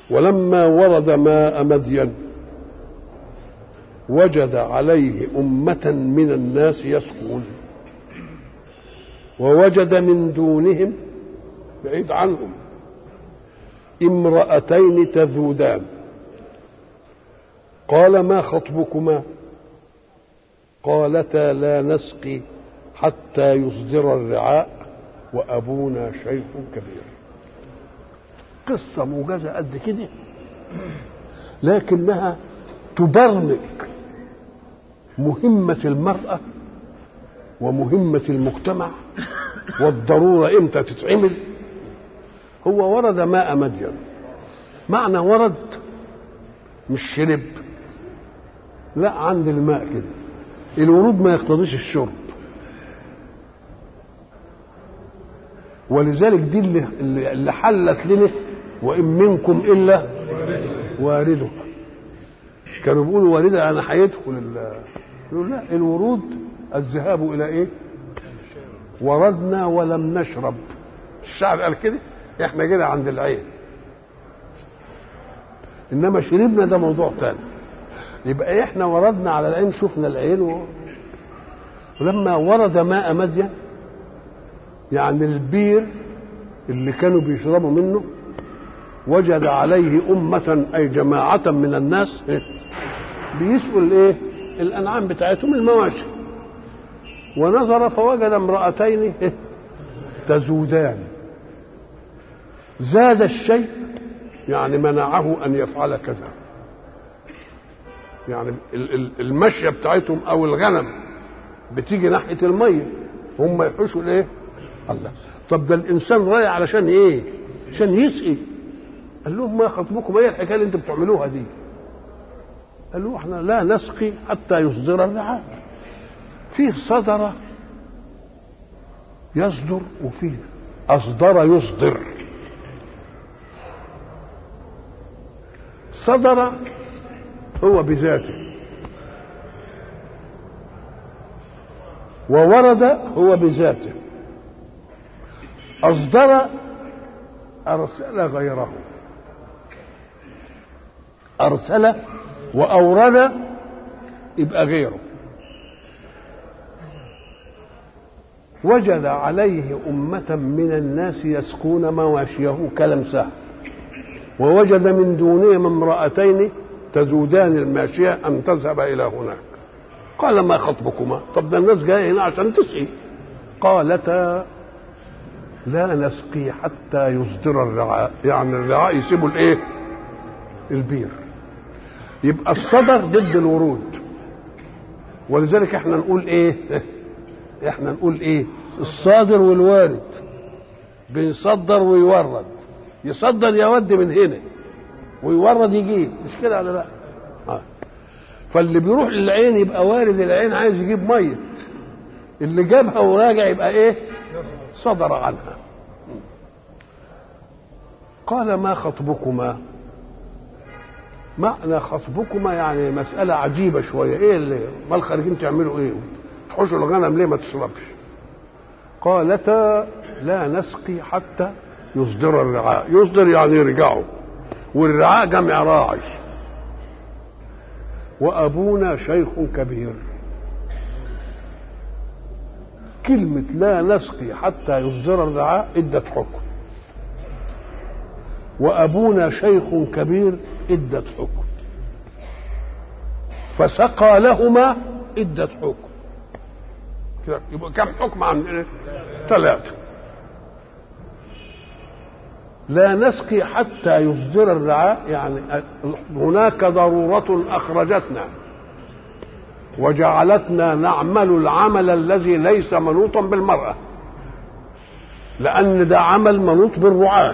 ولما ورد ماء مدين وجد عليه أمة من الناس يسقون ووجد من دونهم بعيد عنهم امرأتين تذودان قال ما خطبكما قالتا لا نسقي حتى يصدر الرعاء وأبونا شيخ كبير قصة موجزة قد كده لكنها تبرمج مهمة المرأة ومهمة المجتمع والضرورة امتى تتعمل هو ورد ماء مدين معنى ورد مش شرب لا عند الماء كده الورود ما يقتضيش الشرب ولذلك دي اللي, اللي حلت لنا وان منكم الا وارده كانوا بيقولوا والدة انا هيدخل يقول لا الورود الذهاب الى ايه وردنا ولم نشرب الشعر قال كده احنا كده عند العين انما شربنا ده موضوع تاني يبقى احنا وردنا على العين شفنا العين و... ولما ورد ماء مدين يعني البير اللي كانوا بيشربوا منه وجد عليه أمة أي جماعة من الناس بيسقوا الإيه؟ الأنعام بتاعتهم المواشي ونظر فوجد امرأتين تزودان زاد الشيء يعني منعه أن يفعل كذا يعني المشية بتاعتهم أو الغنم بتيجي ناحية المية هم يحوشوا الإيه؟ الله طب ده الإنسان رايح علشان إيه؟ عشان يسقي قال لهم ما خطبكم ايه الحكايه اللي انتم بتعملوها دي قالوا احنا لا نسقي حتى يصدر الرعاء فيه صدر يصدر وفيه اصدر يصدر صدر هو بذاته وورد هو بذاته اصدر ارسل غيره أرسل وأورد يبقى غيره وجد عليه أمة من الناس يسكون مواشيه كلم سهل ووجد من دونهم امرأتين تذودان الماشية أن تذهب إلى هناك قال ما خطبكما طب ده الناس جاية هنا عشان تسقي قالتا لا نسقي حتى يصدر الرعاء يعني الرعاء يسيبوا الايه البير يبقى الصدر ضد الورود ولذلك احنا نقول ايه احنا نقول ايه الصادر والوارد بيصدر ويورد يصدر يودي من هنا ويورد يجيب مش كده ولا لا آه. فاللي بيروح للعين يبقى وارد العين عايز يجيب ميه اللي جابها وراجع يبقى ايه صدر عنها قال ما خطبكما معنى خطبكما يعني مسألة عجيبة شوية ايه اللي ما خارجين تعملوا ايه تحوشوا الغنم ليه ما تشربش قالتا لا نسقي حتى يصدر الرعاء يصدر يعني يرجعوا والرعاء جمع راعي وأبونا شيخ كبير كلمة لا نسقي حتى يصدر الرعاء ادت حكم وأبونا شيخ كبير ادت حكم فسقى لهما ادت حكم يبقى كم حكم عن ثلاثة لا نسقي حتى يصدر الرعاء يعني هناك ضرورة أخرجتنا وجعلتنا نعمل العمل الذي ليس منوطا بالمرأة لأن ده عمل منوط بالرعاة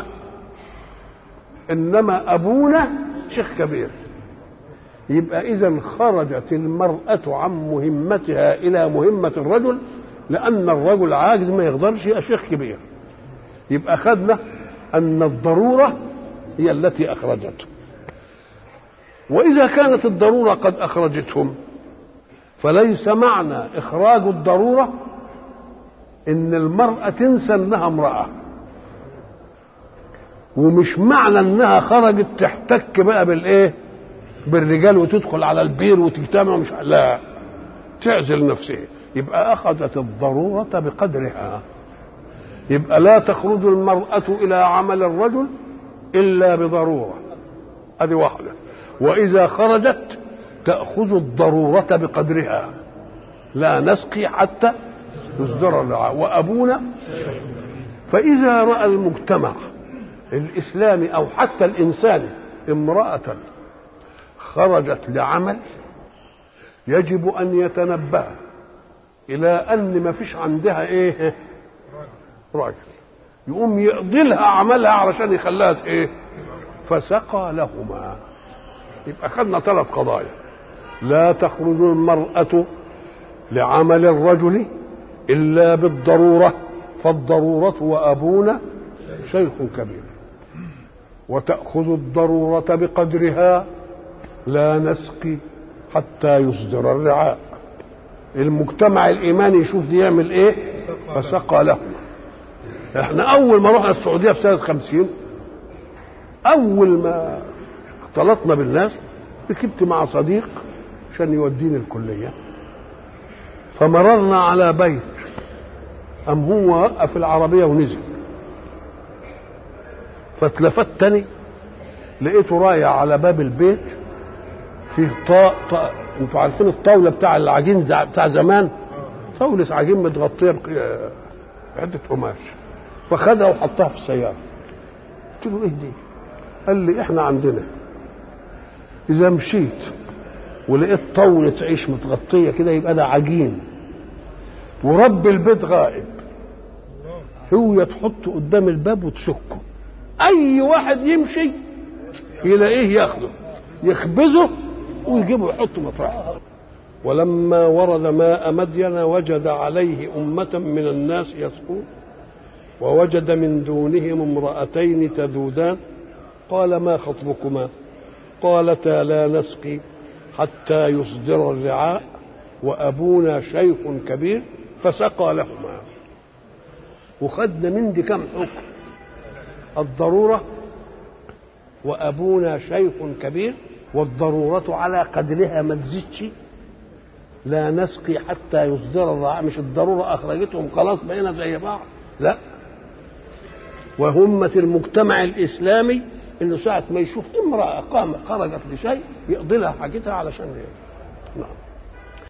إنما أبونا شيخ كبير يبقى إذا خرجت المرأة عن مهمتها إلى مهمة الرجل لأن الرجل عاجز ما يقدرش يبقى شيخ كبير يبقى خدنا أن الضرورة هي التي أخرجته وإذا كانت الضرورة قد أخرجتهم فليس معنى إخراج الضرورة إن المرأة تنسى إنها امرأة ومش معنى انها خرجت تحتك بقى بالايه بالرجال وتدخل على البير وتجتمع مش لا تعزل نفسها يبقى اخذت الضروره بقدرها يبقى لا تخرج المراه الى عمل الرجل الا بضروره هذه واحده واذا خرجت تاخذ الضروره بقدرها لا نسقي حتى يصدر الرعاء وابونا فاذا راى المجتمع الاسلامي او حتى الانساني امراه خرجت لعمل يجب ان يتنبه الى ان ما فيش عندها ايه راجل يقوم يقضي لها عملها علشان يخليها ايه فسقى لهما يبقى خدنا ثلاث قضايا لا تخرج المرأة لعمل الرجل إلا بالضرورة فالضرورة وأبونا شيخ كبير وتأخذ الضرورة بقدرها لا نسقي حتى يصدر الرعاء المجتمع الإيماني يشوف دي يعمل إيه فسقى له احنا أول ما رحنا السعودية في سنة خمسين أول ما اختلطنا بالناس ركبت مع صديق عشان يوديني الكلية فمررنا على بيت أم هو وقف العربية ونزل فاتلفتني لقيته رايح على باب البيت فيه طاء طاء انتوا عارفين الطاوله بتاع العجين بتاع زمان طاوله عجين متغطيه بعده قماش فخدها وحطها في السياره قلت له ايه دي؟ قال لي احنا عندنا اذا مشيت ولقيت طاوله عيش متغطيه كده يبقى ده عجين ورب البيت غائب هو تحطه قدام الباب وتشكه اي واحد يمشي يلاقيه ياخده يخبزه ويجيبه يحطه مطرحه ولما ورد ماء مدين وجد عليه أمة من الناس يسقون ووجد من دونهم امرأتين تذودان قال ما خطبكما قالتا لا نسقي حتى يصدر الرعاء وأبونا شيخ كبير فسقى لهما وخدنا من دي كم حكم الضرورة وأبونا شيخ كبير والضرورة على قدرها ما تزيدش لا نسقي حتى يصدر الرعاء مش الضرورة أخرجتهم خلاص بقينا زي بعض لا وهمة المجتمع الإسلامي إنه ساعة ما يشوف امرأة قامت خرجت لشيء يقضي لها حاجتها علشان نعم